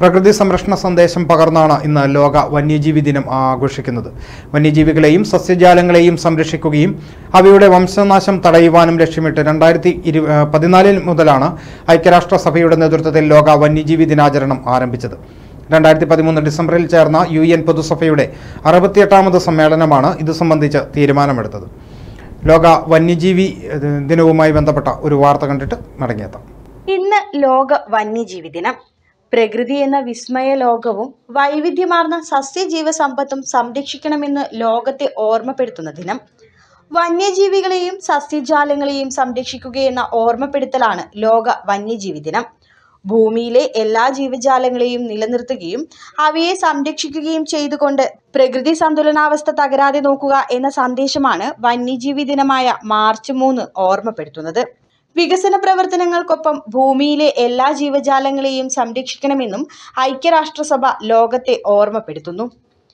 പ്രകൃതി സംരക്ഷണ സന്ദേശം പകർന്നാണ് ഇന്ന് ലോക വന്യജീവി ദിനം ആഘോഷിക്കുന്നത് വന്യജീവികളെയും സസ്യജാലങ്ങളെയും സംരക്ഷിക്കുകയും അവയുടെ വംശനാശം തടയുവാനും ലക്ഷ്യമിട്ട് രണ്ടായിരത്തി ഇരു പതിനാലിൽ മുതലാണ് ഐക്യരാഷ്ട്രസഭയുടെ നേതൃത്വത്തിൽ ലോക വന്യജീവി ദിനാചരണം ആരംഭിച്ചത് രണ്ടായിരത്തി പതിമൂന്ന് ഡിസംബറിൽ ചേർന്ന യു എൻ പൊതുസഭയുടെ അറുപത്തിയെട്ടാമത് സമ്മേളനമാണ് ഇത് സംബന്ധിച്ച് തീരുമാനമെടുത്തത് ലോക വന്യജീവി ഏഹ്, ദിനവുമായി ബന്ധപ്പെട്ട ഒരു വാർത്ത കണ്ടിട്ട് മടങ്ങിയെത്താം ഇന്ന് ലോക വന്യജീവി ദിനം പ്രകൃതി എന്ന വിസ്മയ ലോകവും വൈവിധ്യമാർന്ന സസ്യജീവ സമ്പത്തും സംരക്ഷിക്കണമെന്ന് ലോകത്തെ ഓർമ്മപ്പെടുത്തുന്ന ദിനം വന്യജീവികളെയും സസ്യജാലങ്ങളെയും സംരക്ഷിക്കുകയെന്ന ഓർമ്മപ്പെടുത്തലാണ് ലോക വന്യജീവി ദിനം ഭൂമിയിലെ എല്ലാ ജീവജാലങ്ങളെയും നിലനിർത്തുകയും അവയെ സംരക്ഷിക്കുകയും ചെയ്തുകൊണ്ട് പ്രകൃതി സന്തുലനാവസ്ഥ തകരാതെ നോക്കുക എന്ന സന്ദേശമാണ് വന്യജീവി ദിനമായ മാർച്ച് മൂന്ന് ഓർമ്മപ്പെടുത്തുന്നത് വികസന പ്രവർത്തനങ്ങൾക്കൊപ്പം ഭൂമിയിലെ എല്ലാ ജീവജാലങ്ങളെയും സംരക്ഷിക്കണമെന്നും ഐക്യരാഷ്ട്രസഭ ലോകത്തെ ഓർമ്മപ്പെടുത്തുന്നു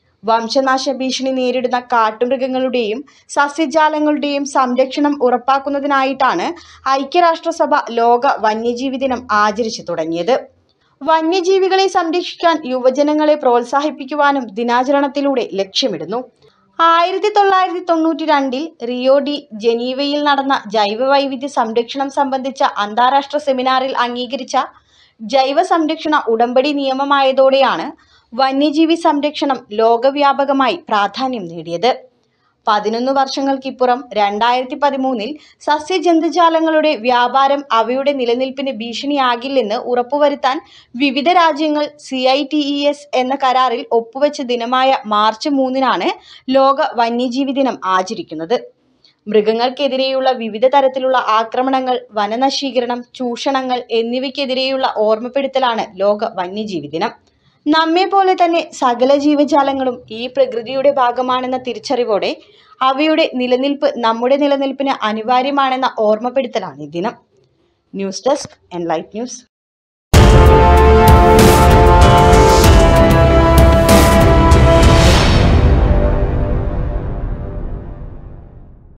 വംശനാശ ഭീഷണി നേരിടുന്ന കാട്ടുമൃഗങ്ങളുടെയും സസ്യജാലങ്ങളുടെയും സംരക്ഷണം ഉറപ്പാക്കുന്നതിനായിട്ടാണ് ഐക്യരാഷ്ട്രസഭ ലോക വന്യജീവി ദിനം ആചരിച്ചു തുടങ്ങിയത് വന്യജീവികളെ സംരക്ഷിക്കാൻ യുവജനങ്ങളെ പ്രോത്സാഹിപ്പിക്കുവാനും ദിനാചരണത്തിലൂടെ ലക്ഷ്യമിടുന്നു ആയിരത്തി തൊള്ളായിരത്തി തൊണ്ണൂറ്റി രണ്ടിൽ റിയോ ഡി ജനീവയിൽ നടന്ന ജൈവവൈവിധ്യ സംരക്ഷണം സംബന്ധിച്ച അന്താരാഷ്ട്ര സെമിനാറിൽ അംഗീകരിച്ച ജൈവ സംരക്ഷണ ഉടമ്പടി നിയമമായതോടെയാണ് വന്യജീവി സംരക്ഷണം ലോകവ്യാപകമായി പ്രാധാന്യം നേടിയത് പതിനൊന്ന് വർഷങ്ങൾക്കിപ്പുറം രണ്ടായിരത്തി പതിമൂന്നിൽ സസ്യജന്തുജാലങ്ങളുടെ വ്യാപാരം അവയുടെ നിലനിൽപ്പിന് ഭീഷണിയാകില്ലെന്ന് ഉറപ്പുവരുത്താൻ വിവിധ രാജ്യങ്ങൾ C I T E S എന്ന കരാറിൽ ഒപ്പുവെച്ച ദിനമായ മാർച്ച് മൂന്നിനാണ് ലോക വന്യജീവി ദിനം ആചരിക്കുന്നത് മൃഗങ്ങൾക്കെതിരെയുള്ള വിവിധ തരത്തിലുള്ള ആക്രമണങ്ങൾ വനനശീകരണം ചൂഷണങ്ങൾ എന്നിവയ്ക്കെതിരെയുള്ള ഓർമ്മപ്പെടുത്തലാണ് ലോക വന്യജീവി ദിനം നമ്മെ പോലെ തന്നെ സകല ജീവജാലങ്ങളും ഈ പ്രകൃതിയുടെ ഭാഗമാണെന്ന തിരിച്ചറിവോടെ അവയുടെ നിലനിൽപ്പ് നമ്മുടെ നിലനിൽപ്പിന് അനിവാര്യമാണെന്ന ഓർമ്മപ്പെടുത്തലാണ് ഈ ദിനം ന്യൂസ് ഡെസ്ക് എൻലൈറ്റ് ന്യൂസ്